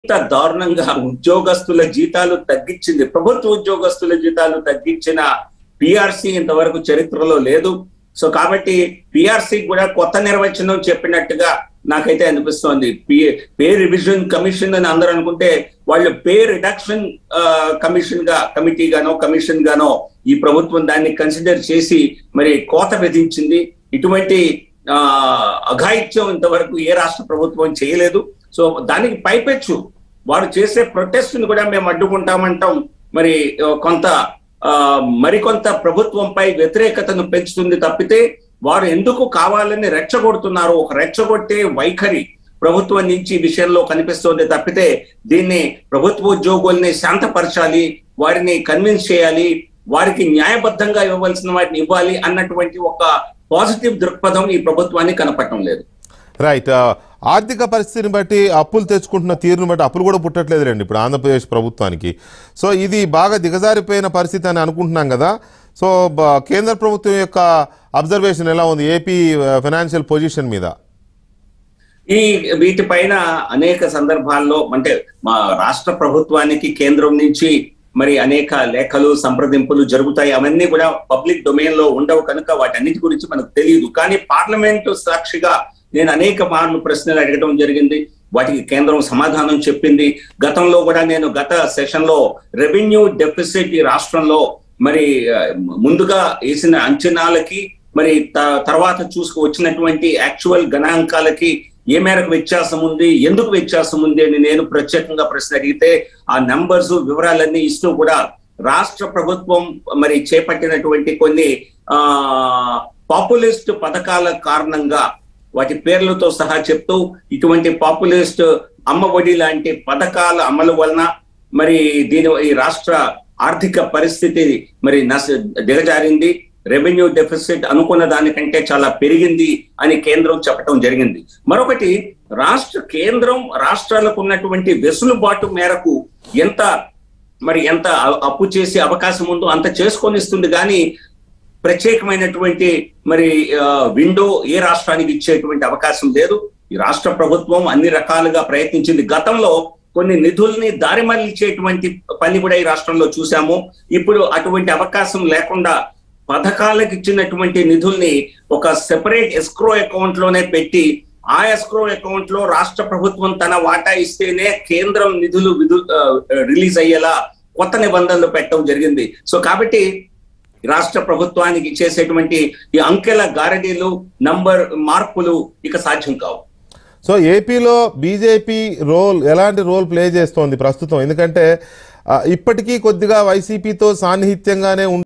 ఇంత దారుణంగా ఉద్యోగస్తుల జీతాలు తగ్గించింది ప్రభుత్వ ఉద్యోగస్తుల జీతాలు తగ్గించిన పిఆర్సి ఇంతవరకు చరిత్రలో లేదు సో కాబట్టి పిఆర్సి కూడా కొత్త నిర్వచనం చెప్పినట్టుగా నాకైతే అనిపిస్తోంది పే రివిజన్ కమిషన్ అని అందరూ అనుకుంటే వాళ్ళు పే రిడక్షన్ కమిషన్ గా కమిటీ గానో కమిషన్ గానో ఈ ప్రభుత్వం దాన్ని కన్సిడర్ చేసి మరి కోత విధించింది ఇటువంటి ఆ అఘాయిత్యం ఇంతవరకు ఏ రాష్ట్ర ప్రభుత్వం చేయలేదు సో దానికి పైపెచ్చు వారు చేసే ప్రొటెస్ట్ ని కూడా మేము అడ్డుకుంటామంటాం మరి ఆ, కొంత ఆ, మరికొంత ప్రభుత్వంపై వ్యతిరేకతను పెంచుతుంది తప్పితే వారు ఎందుకు కావాలని రెచ్చగొడుతున్నారు ఒక రెచ్చగొట్టే వైఖరి ప్రభుత్వం నుంచి ఈ విషయంలో కనిపిస్తోంది తప్పితే దీన్ని ప్రభుత్వ ఉద్యోగుల్ని శాంతపరచాలి వారిని కన్విన్స్ చేయాలి వారికి న్యాయబద్ధంగా ఇవ్వవలసిన వాటిని ఇవ్వాలి అన్నటువంటి ఒక పాజిటివ్ దృక్పథం ఈ ప్రభుత్వానికి కనపడటం లేదు రైట్ ఆ, ఆర్థిక పరిస్థితిని బట్టి అప్పులు తెచ్చుకుంటున్న తీరును బట్టి అప్పులు కూడా పుట్టట్లేదు రండి ఇప్పుడు ఆంధ్రప్రదేశ్ ప్రభుత్వానికి సో ఇది బాగా దిగజారిపోయిన పరిస్థితి అని అనుకుంటున్నాం కదా సో బ- కేంద్ర ప్రభుత్వం యొక్క అబ్జర్వేషన్ ఎలా ఉంది ఏపీ ఫైనాన్షియల్ పొజిషన్ మీద ఈ వీటిపైన అనేక సందర్భాల్లో అంటే మా రాష్ట్ర ప్రభుత్వానికి కేంద్రం నుంచి మరి అనేక లేఖలు సంప్రదింపులు జరుగుతాయి అవన్నీ కూడా పబ్లిక్ డొమైన్ లో ఉండవు కనుక వాటన్నిటి గురించి మనకు తెలియదు కానీ పార్లమెంటు సాక్షిగా నేను అనేక మార్లు ప్రశ్నలు అడగడం జరిగింది వాటికి కేంద్రం సమాధానం చెప్పింది గతంలో కూడా నేను గత సెషన్ లో రెవెన్యూ డెఫిసిట్ ఈ రాష్ట్రంలో మరి ఆ, ముందుగా వేసిన అంచనాలకి మరి త- తర్వాత చూసుకు వచ్చినటువంటి యాక్చువల్ గణాంకాలకి ఏ మేరకు వ్యత్యాసం ఉంది ఎందుకు వ్యత్యాసం ఉంది అని నేను ప్రత్యేకంగా ప్రశ్న అడిగితే ఆ నంబర్స్ వివరాలన్నీ ఇస్తూ కూడా రాష్ట్ర ప్రభుత్వం మరి చేపట్టినటువంటి కొన్ని ఆ పాపులిస్ట్ పథకాల కారణంగా వాటి పేర్లతో సహా చెప్తూ ఇటువంటి పాపులిస్ట్ అమ్మఒడి లాంటి పథకాల అమలు వలన మరి దీని ఈ రాష్ట్ర ఆర్థిక పరిస్థితి మరి నశ దిగజారింది రెవెన్యూ డెఫిసిట్ అనుకున్న దానికంటే చాలా పెరిగింది అని కేంద్రం చెప్పడం జరిగింది మరొకటి రాష్ట్ర కేంద్రం రాష్ట్రాలకు ఉన్నటువంటి వెసులుబాటు మేరకు ఎంత మరి ఎంత అ- అప్పు చేసే అవకాశం ఉందో అంత చేసుకొని ఇస్తుంది కానీ ప్రత్యేకమైనటువంటి మరి ఆ, విండో ఏ రాష్ట్రానికి ఇచ్చేటువంటి అవకాశం లేదు ఈ రాష్ట్ర ప్రభుత్వం అన్ని రకాలుగా ప్రయత్నించింది గతంలో కొన్ని నిధుల్ని దారి మళ్లించేటువంటి పని కూడా ఈ రాష్ట్రంలో చూసాము ఇప్పుడు అటువంటి అవకాశం లేకుండా పథకాలకు ఇచ్చినటువంటి నిధుల్ని ఒక సెపరేట్ ఎస్క్రో అకౌంట్ లోనే పెట్టి ఆ ఎస్క్రో అకౌంట్ లో రాష్ట్ర ప్రభుత్వం తన వాటా ఇస్తేనే కేంద్రం నిధులు విధు- ఆ, రిలీజ్ అయ్యేలా కొత్త నిబంధనలు పెట్టడం జరిగింది సో కాబట్టి రాష్ట్ర ప్రభుత్వానికి చేసేటువంటి ఈ అంకెల గారడీలు నంబర్ మార్పులు ఇక సాధ్యం కావు సో ఏపీలో బీజేపీ రోల్ ఎలాంటి రోల్ ప్లే చేస్తోంది ప్రస్తుతం ఎందుకంటే ఆ, ఇప్పటికీ కొద్దిగా వైసీపీతో సాన్నిహిత్యంగానే